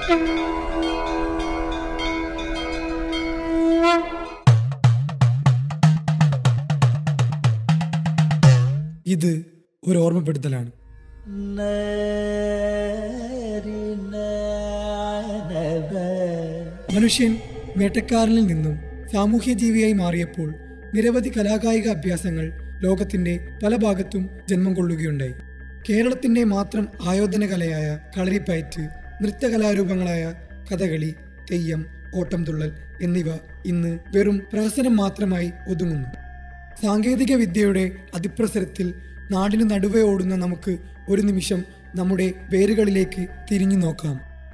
ഇത് ഒരു ഓർമ്മപ്പെടുത്തലാണ് മനുഷ്യൻ വേട്ടക്കാരനിൽ നിന്നും സാമൂഹ്യ ജീവിയായി മാറിയപ്പോൾ നിരവധി കലാകായിക അഭ്യാസങ്ങൾ ലോകത്തിന്റെ പല ഭാഗത്തും ജന്മം കൊള്ളുകയുണ്ടായി കേരളത്തിന്റെ മാത്രം ആയോധന കലയായ കളരിപ്പയറ്റ് നൃത്തകലാരൂപങ്ങളായ കഥകളി തെയ്യം ഓട്ടംതുള്ളൽ എന്നിവ ഇന്ന് വെറും പ്രഹസനം മാത്രമായി ഒതുങ്ങുന്നു സാങ്കേതിക വിദ്യയുടെ അതിപ്രസരത്തിൽ നാടിന് നടുവേ ഓടുന്ന നമുക്ക് ഒരു നിമിഷം നമ്മുടെ വേരുകളിലേക്ക് തിരിഞ്ഞു നോക്കാം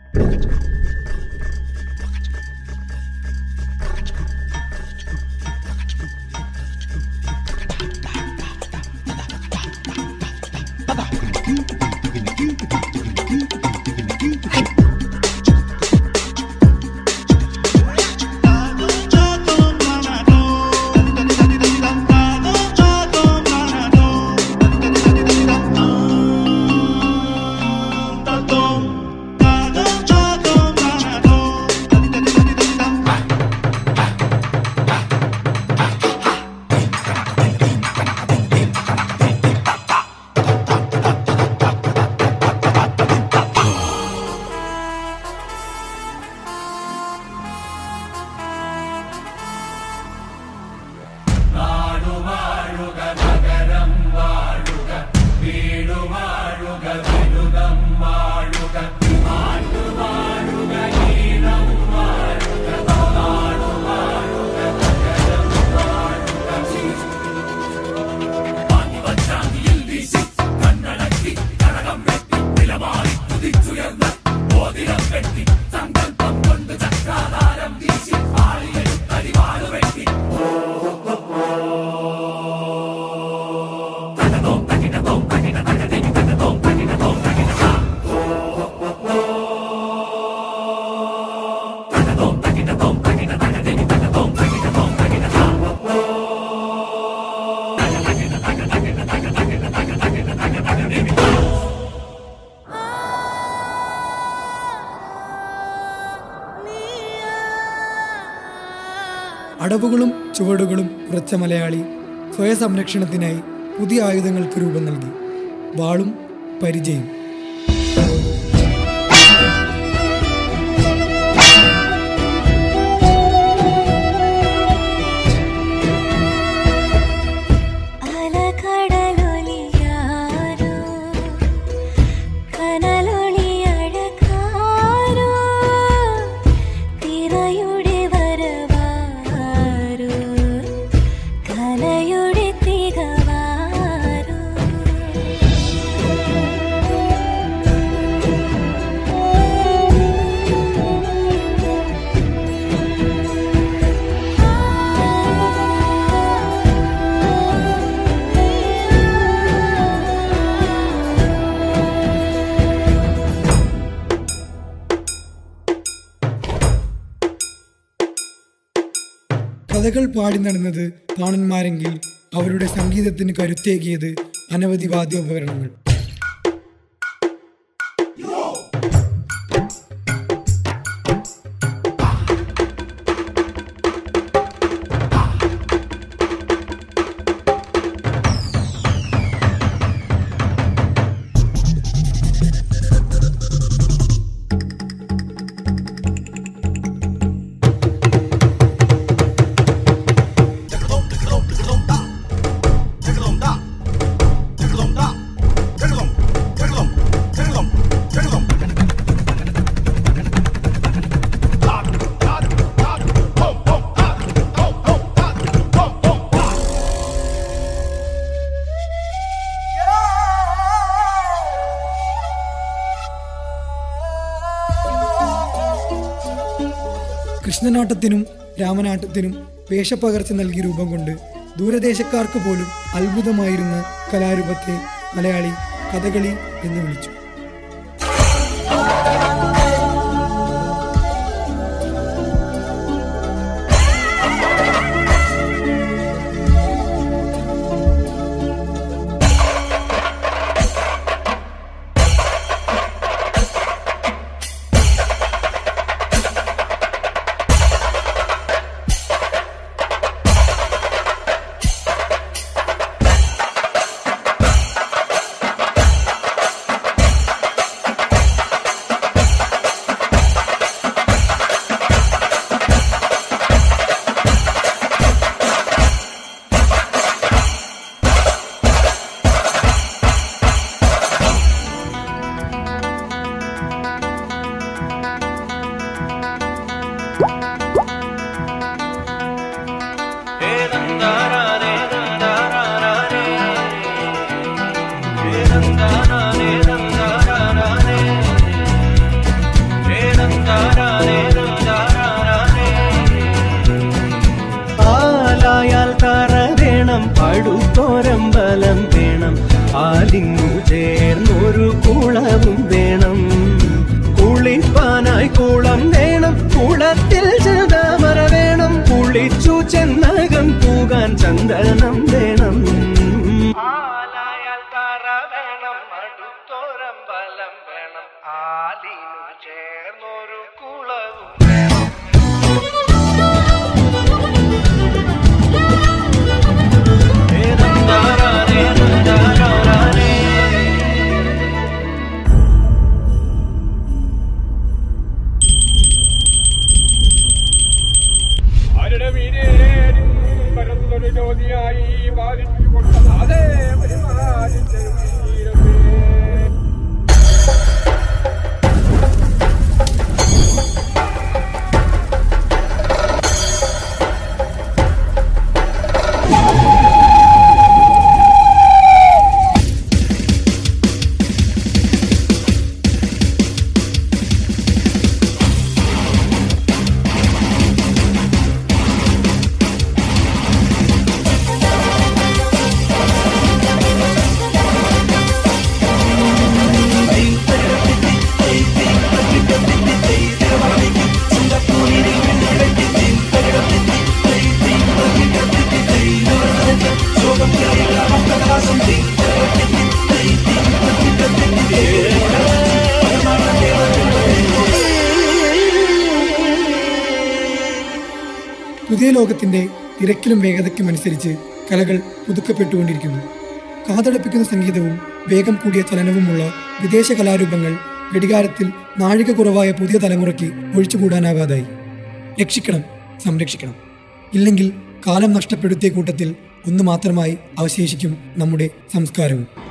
അടവുകളും ചുവടുകളും ഉറച്ച മലയാളി സ്വയ സംരക്ഷണത്തിനായി പുതിയ ആയുധങ്ങൾക്ക് രൂപം നൽകി വാളും പരിചയം അലകടലൊലിയാരോ കനലൊളിയഴകാരോ തിരയുടെ വരവാരോ കലയുടെ തികവാരോ കഥകൾ പാടി നടന്നത് പാണന്മാരെങ്കിൽ അവരുടെ സംഗീതത്തിന് കരുത്തേകിയത് അനവധി വാദ്യോപകരണങ്ങൾ കൃഷ്ണനാട്ടത്തിനും രാമനാട്ടത്തിനും വേഷപ്പകർച്ച നൽകി രൂപം കൊണ്ട് ദൂരദേശക്കാർക്ക് പോലും അത്ഭുതമായിരുന്ന കലാരൂപത്തെ മലയാളി കഥകളി എന്ന് വിളിച്ചു ആലായാൽ തറ വേണം പടുത്തോരമ്പലം വേണം ആലിങ്ങു ചേർന്നൊരു കുളവും വേണം കുളിപ്പാനായി കുളം വേണം കുളത്തിൽ ചെതാമര വേണം കുളിച്ചു ചെന്നകം പൂകാൻ ചന്ദനം വേണം ആലായാൽ തറ വേണം അടുത്തോരമ്പലം വേണം ആലിനു ചേർന്നൊരു കുളവും ആരുടെ വീരേരും പരന്നൊരു ജ്യോതിയായി പാലിച്ചുകൊണ്ട് അതേ പരിപാലിച്ചൊരു വീരമേ പുതിയ ലോകത്തിന്റെ തിരക്കിലും വേഗതയ്ക്കും അനുസരിച്ച് കലകൾ പുതുക്കപ്പെട്ടുകൊണ്ടിരിക്കുന്നു കാതടപ്പിക്കുന്ന സംഗീതവും വേഗം കൂടിയ ചലനവുമുള്ള വിദേശ കലാരൂപങ്ങൾ ഘടികാരത്തിൽ നാഴിക കുറവായ പുതിയ തലമുറയ്ക്ക് ഒഴിച്ചുകൂടാനാകാതായി രക്ഷിക്കണം സംരക്ഷിക്കണം ഇല്ലെങ്കിൽ കാലം നഷ്ടപ്പെടുത്തിയ കൂട്ടത്തിൽ ഒന്ന് മാത്രമായി അവശേഷിക്കും നമ്മുടെ സംസ്കാരവും